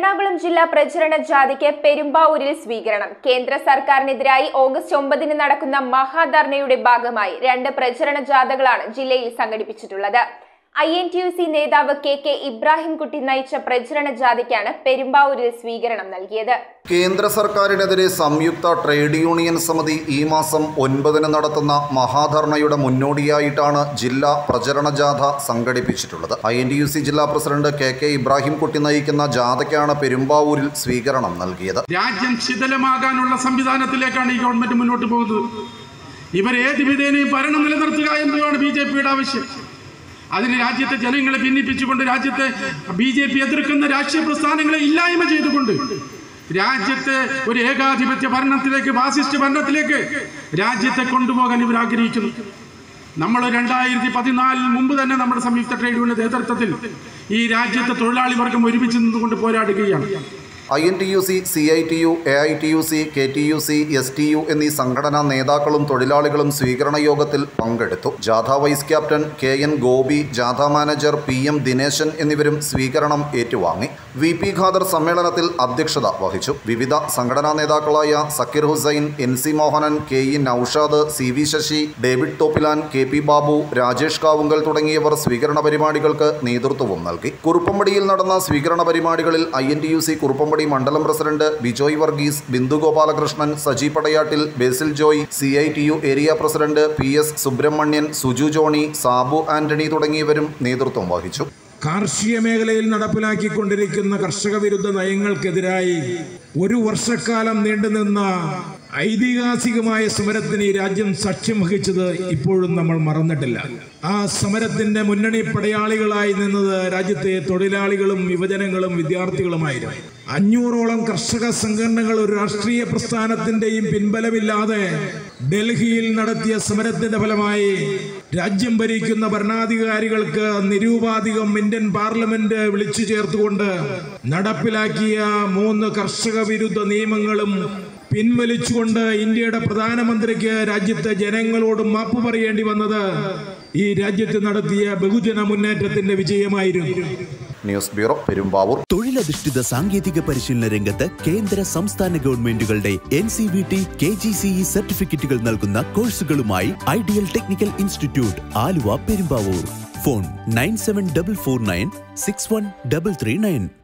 എറണാകുളം ജില്ലാ പ്രചരണ ജാഥയ്ക്ക് പെരുമ്പാവൂരിൽ സ്വീകരണം കേന്ദ്ര സർക്കാരിനെതിരായി ഓഗസ്റ്റ് ഒമ്പതിന് നടക്കുന്ന മഹാധർണയുടെ ഭാഗമായി രണ്ട് പ്രചരണ ജാഥകളാണ് ജില്ലയിൽ സംഘടിപ്പിച്ചിട്ടുള്ളത് I N T U C നേതാവ് കെ കെ ഇബ്രാഹിംകുട്ടി നയിച്ച പ്രചരണ ജാഥയ്ക്കാണ് പെരുമ്പാവൂരിൽ സ്വീകരണം നൽകിയത് കേന്ദ്ര സർക്കാരിനെതിരെ സംയുക്ത ട്രേഡ് യൂണിയൻ സമിതി ഈ മാസം ഒൻപതിന് നടത്തുന്ന മഹാധർണയുടെ മുന്നോടിയായിട്ടാണ് ജില്ലാ പ്രചരണ ജാഥ സംഘടിപ്പിച്ചിട്ടുള്ളത് I N T U C ജില്ലാ പ്രസിഡന്റ് കെ കെ ഇബ്രാഹിംകുട്ടി നയിക്കുന്ന ജാഥയ്ക്കാണ് പെരുമ്പാവൂരിൽ സ്വീകരണം നൽകിയത് രാജ്യം ശിഥിലമാകാനുള്ള സംവിധാനത്തിലേക്കാണ് ഈ ഗവൺമെന്റ് മുന്നോട്ട് പോകുന്നത് ഇവർ ഏത് വിധേനയും ഭരണം നിലനിർത്തുക എന്നതാണ് ബി ജെ പിയുടെ ആവശ്യം അതിന് രാജ്യത്തെ ജനങ്ങളെ ഭിന്നിപ്പിച്ചുകൊണ്ട് രാജ്യത്തെ ബി ജെ പി എതിർക്കുന്ന രാഷ്ട്രീയ പ്രസ്ഥാനങ്ങളെ ഇല്ലായ്മ ചെയ്തുകൊണ്ട് രാജ്യത്തെ ഒരു ഏകാധിപത്യ ഭരണത്തിലേക്ക് ഫാസിസ്റ്റ് ഭരണത്തിലേക്ക് രാജ്യത്തെ കൊണ്ടുപോകാൻ ഇവർ ആഗ്രഹിക്കുന്നു നമ്മൾ രണ്ടായിരത്തി പതിനാലിന് മുമ്പ് തന്നെ നമ്മുടെ സംയുക്ത ട്രേഡ് യൂണിയൻ നേതൃത്വത്തിൽ ഈ രാജ്യത്തെ തൊഴിലാളി വർഗം ഒരുമിച്ച് നിന്നുകൊണ്ട് പോരാടുകയാണ് I N T U C C I T U A I T U C K T U C S T U എന്നീ സംഘടനാ നേതാക്കളും തൊഴിലാളികളും സ്വീകരണ യോഗത്തിൽ പങ്കെടുത്തു ജാഥ vice captain K N Gopi ജാഥ മാനേജർ പി എം ദിനേശൻ എന്നിവരും സ്വീകരണം ഏറ്റുവാങ്ങി വി പി ഖാദർ സമ്മേളനത്തിൽ അധ്യക്ഷത വഹിച്ചു വിവിധ സംഘടനാ നേതാക്കളായ Zakir Hussain N C Mohanan K E Noushad C V Sasi David Thoppilan K P Babu Rajesh Kavungal തുടങ്ങിയവർ സ്വീകരണ പരിപാടികൾക്ക് നേതൃത്വവും നൽകി കുറുപ്പമ്പടിയിൽ നടന്ന സ്വീകരണ പരിപാടികളിൽ I N T U C Kuruppampady മണ്ഡലം president Bijoy Varghese Bindu Gopalakrishnan Saji Padayattil Basil Joy C I T U area president P S Subramanian Suju Johny Sabu Antony തുടങ്ങിയവരും നേതൃത്വം വഹിച്ചു കാർഷിക മേഖലയിൽ നടപ്പിലാക്കിക്കൊണ്ടിരിക്കുന്ന കർഷക വിരുദ്ധ നയങ്ങൾക്കെതിരായി ഒരു വർഷക്കാലം നീണ്ടുനിന്ന ഐതിഹാസികമായ സമരത്തിന് ഈ രാജ്യം സാക്ഷ്യം വഹിച്ചത് ഇപ്പോഴും നമ്മൾ മറന്നിട്ടില്ല ആ സമരത്തിന്റെ മുന്നണി പടയാളികളായി നിന്നത് രാജ്യത്തെ തൊഴിലാളികളും യുവജനങ്ങളും വിദ്യാർത്ഥികളുമായിരുന്നു അഞ്ഞൂറോളം കർഷക സംഘടനകൾ ഒരു രാഷ്ട്രീയ പ്രസ്ഥാനത്തിന്റെയും പിൻബലമില്ലാതെ ഡൽഹിയിൽ നടത്തിയ സമരത്തിന്റെ ഫലമായി രാജ്യം ഭരിക്കുന്ന ഭരണാധികാരികൾക്ക് നിരൂപാധികം ഇന്ത്യൻ പാർലമെന്റ് വിളിച്ചു ചേർത്തുകൊണ്ട് നടപ്പിലാക്കിയ മൂന്ന് കർഷക വിരുദ്ധ നിയമങ്ങളും പിൻവലിച്ചുകൊണ്ട് ഇന്ത്യയുടെ പ്രധാനമന്ത്രിക്ക് രാജ്യത്തെ ജനങ്ങളോട് മാപ്പ് പറയേണ്ടി വന്നത് ഈ രാജ്യത്ത് നടത്തിയ ബഹുജന മുന്നേറ്റത്തിന്റെ വിജയമായിരുന്നു ന്യൂസ് ബ്യൂറോ പെരുമ്പാവൂർ തൊഴിലധിഷ്ഠിത സാങ്കേതിക പരിശീലന രംഗത്ത് കേന്ദ്ര സംസ്ഥാന ഗവൺമെന്റുകളുടെ N C V T K G C E സർട്ടിഫിക്കറ്റുകൾ നൽകുന്ന കോഴ്സുകളുമായി Ideal Technical Institute Aluva Perumbavoor phone nine seven double four nine six one double three nine